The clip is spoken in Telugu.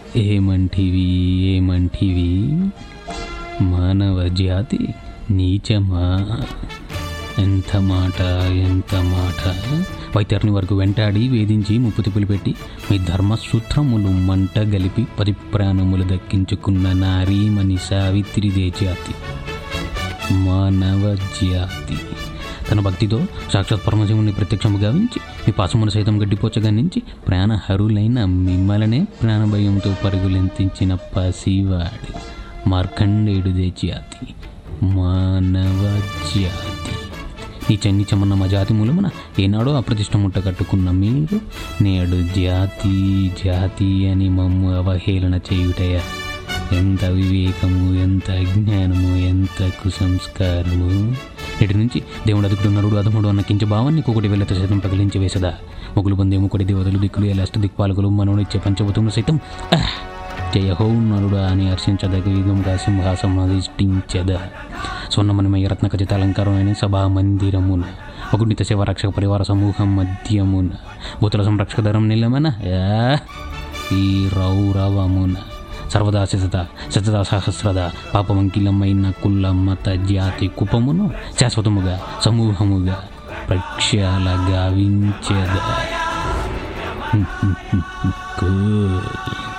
ఏమంటివి ఏమంటివి మానవ జాతి నీచమా ఎంత మాట ఎంత మాట వైతరిని వరకు వెంటాడి వేధించి ముప్పు తిప్పులు పెట్టి మీ ధర్మసూత్రములు మంట గలిపి పది ప్రాణములు దక్కించుకున్న నారీమణి సావిత్రిదే జాతి మానవ జాతి తన భక్తితో సాక్షాత్ పరమశివుని ప్రత్యక్షము గావించి మీ పాసమును సైతం గడ్డిపోచగన్నించి ప్రాణహరులైన మిమ్మలనే ప్రాణభయంతో పరుగులెంతించిన పసివాడు మార్కండేయుడుదే జాతి మానవ జాతి ఈ చెన్ని చెమన్న మా జాతి మూలమున ఏనాడో అప్రతిష్ట ముట్ట కట్టుకున్న మీరు నేడు జాతి జాతి అని మమ్ము అవహేళన చేయుటయా ఎంత వివేకము ఎంత అజ్ఞానము ఎంత కుసంస్కారము నేటి నుంచి దేవుడు అదుకుడు నరుడు అధముడు అన్న కించ భావాన్ని ఒకటి వెళ్ళత సైతం పగిలించి వేసదా మొగులు పొందే ముకుడి దేవతలు దిక్కులు ఎలా అష్ట దిక్పాలకులు మనోడిచ్చే పంచభూతములు సైతం ఆహ్! జయ హో నరుడు అని హర్షించదగ యుగంగా సింహాసం అధిష్ఠించద స్వర్ణమణిమయ రత్న ఖచ్చిత అలంకారమైన సభా మందిరమున అగుణిత శివ రక్షక పరివార సమూహం మధ్యమున భూతుల సంరక్షక ధరం నిలమన ఈ రౌరవమున సర్వదా శతత శతద సహస్రద పాపమంకిలమైన కుల మత జాతి కుపమును శాశ్వతముగా సమూహముగా ప్రక్షాల గావించద Cool.